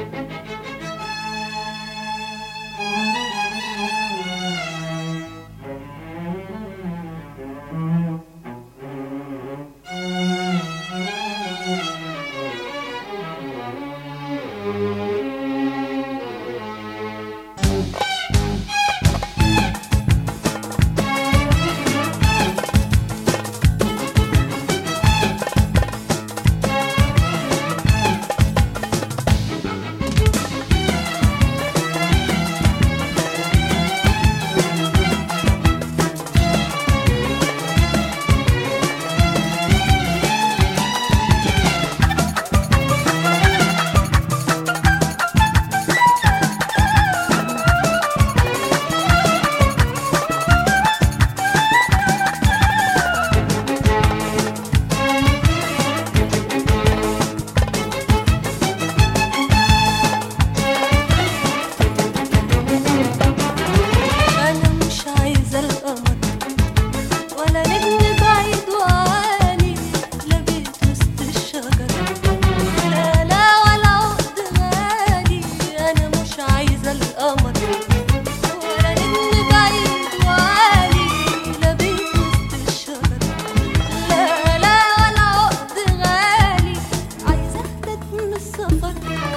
أنا مش عايزة القمر ولا نجم بعيد وعالي لا بيت وسط الشجر لا لا ولا عقد غالي أنا مش عايزة القمر ولا نجم بعيد وعالي لا بيت وسط الشجر لا لا ولا عقد غالي عايزة أهدى من السفر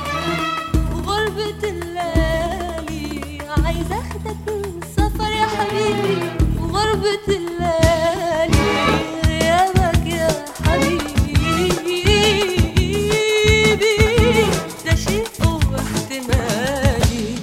وغربة الليالي عايزة اخدك من السفر يا حبيبي وغربة الليالي غيابك يا حبيبي ده شيء هو احتمالي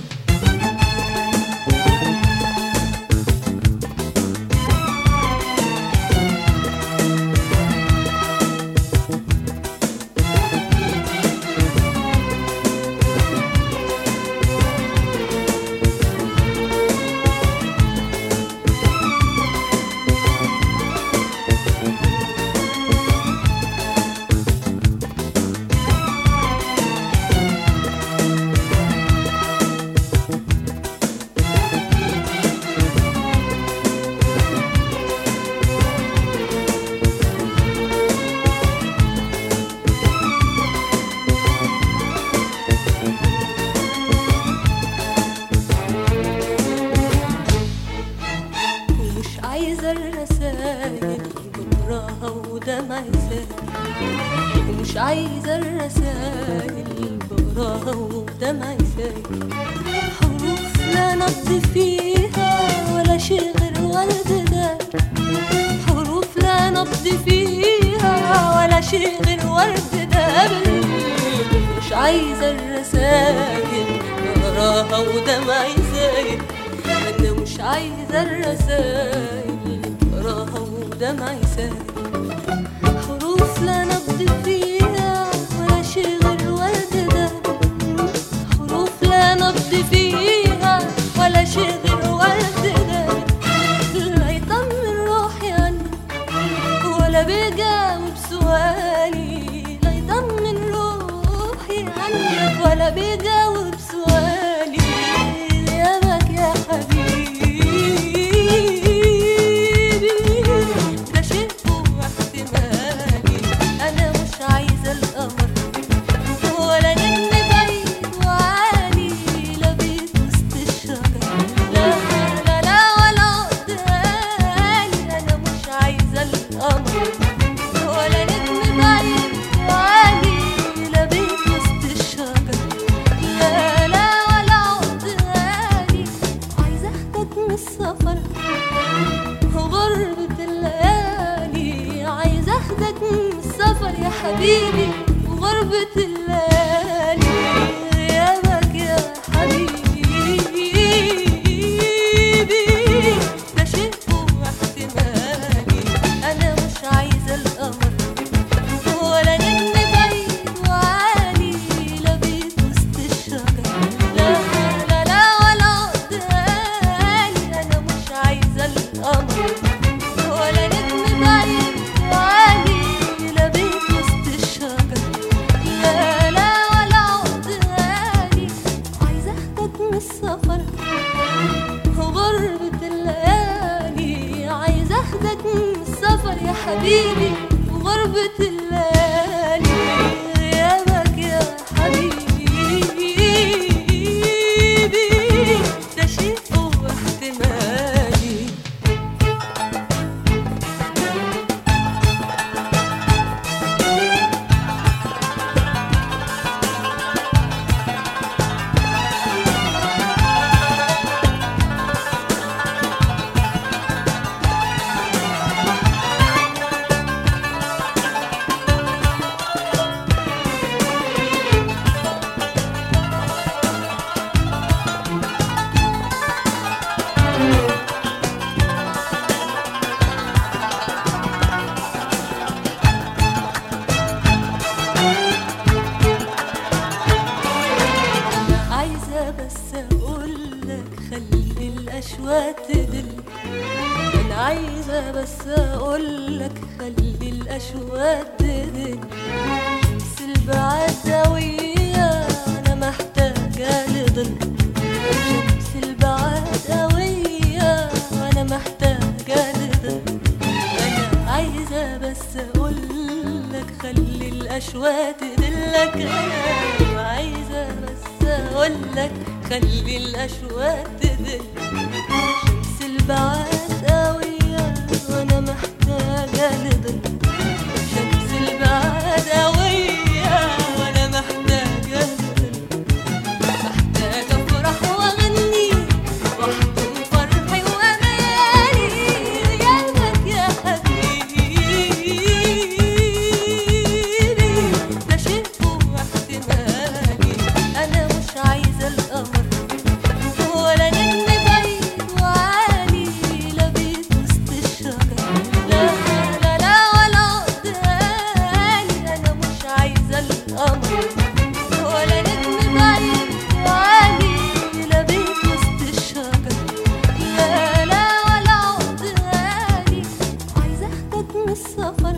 ومش عايزة الرسايل بكرهها ودمع سايل ومش عايزة الرسايل بكرهها ودمع سايل حروف لا نبض فيها ولا شيء غير ورد ده حروف لا نبض فيها ولا شيء غير ورد ده مش عايزة الرسايل بكرهها ودمع سايل انا مش عايزه الرسايل بقراها ودمعي سايل حروف لا نبض فيها ولا شي غير ورد ده حروف لا نبض فيها ولا شي غير ورد ده لا يطمن روحي عني ولا بيجاوب سؤالي لا يطمن روحي عنك ولا بيجاوب سؤالي غيابك يا حبيبي ده شيء هو احتمالي انا مش عايزه القمر ولا نجم بعيد وعالي لا بيت وسط الشجر لا لا لا ولا عقد غالي انا مش عايزه القمر ولا نجم بعيد وعالي لا بيت وسط الشجر لا لا ولا عقد غالي عايزه اخدك من السفر وغربة الليالي عايزه اخدك من السفر يا حبيبي وغربة الليالي غيابك يا حبيبي ده شيء هو احتمالي انا مش عايزه القمر ولا نجم بعيد وعالي لا بيت وسط الشجر لا لا لا ولا عقد غالي انا مش عايزه القمر ولا نجم بعيد وعالي لا بيت وسط الشجر لا الاشواق تدل انا عايزه بس اقول لك خلي الاشواق تدل شمس البعاد قوية انا محتاجه لظل شمس البعاد قوية وانا محتاجه لظل انا عايزه بس اقول لك خلي الاشواق تدلك انا عايزه بس اقول لك خلي الاشواق تدل شمس البعاد قوية وانا محتاجة لظل شمس البعاد قوية وانا محتاجة لظل محتاجة افرح واغني واحضن فرحي وامالي غيابك يا حبيبي ده شيء فوق احتمالي انا مش عايزة القمر ولا نجم بعيد وعالي لا بيت وسط الشجر لا لا لا ولا قدامي انا مش عايزة القمر ولا نجم بعيد وعالي لا بيت وسط الشجر لا لا ولا قدامي عايزة اخدك من السفر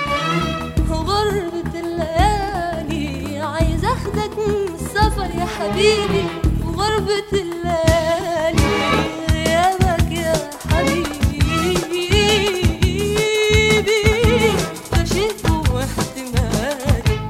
غربة الليالي عايز اخدك من السفر يا حبيبي وغربة الليالي غيابك يا حبيبي ده شيء فوق احتمالي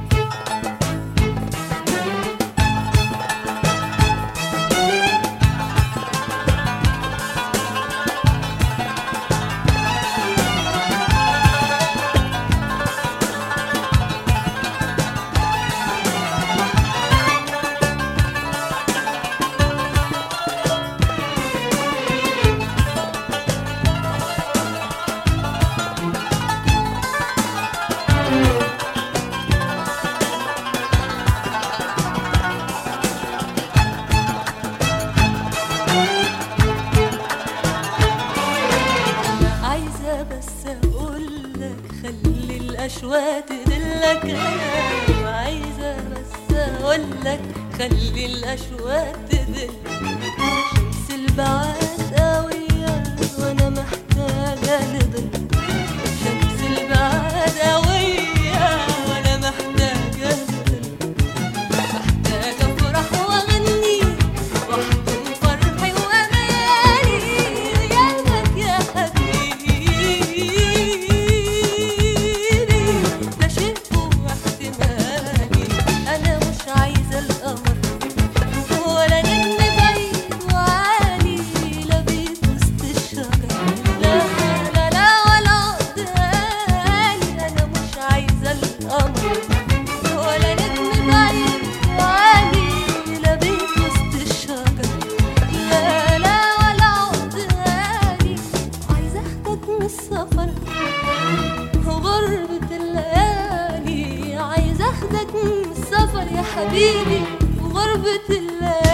عايزة بس أقولك خلي الأشواق تدلك أنا عايزة بس أقولك خلي الأشواق تدل شمس البعاد قوية وأنا محتاجة لظل شمس البعاد قوية وأنا محتاجة لظل محتاجة أفرح وأغني واحضن فرحي وأمالي غيابك يا حبيبي ده شيء فوق احتمالي أنا مش عايزة القمر ولا نجم بعيد وعالي لا بيت وسط الشجر لا لا لا ولا قدامي أنا مش عايزة القمر ولا نجم بعيد وعالي لا بيت وسط الشجر لا لا ولا قدامي عايزة اخدك من السفر وغربة الليالي عايزة اخدك من السفر يا حبيبي وغربة الليالي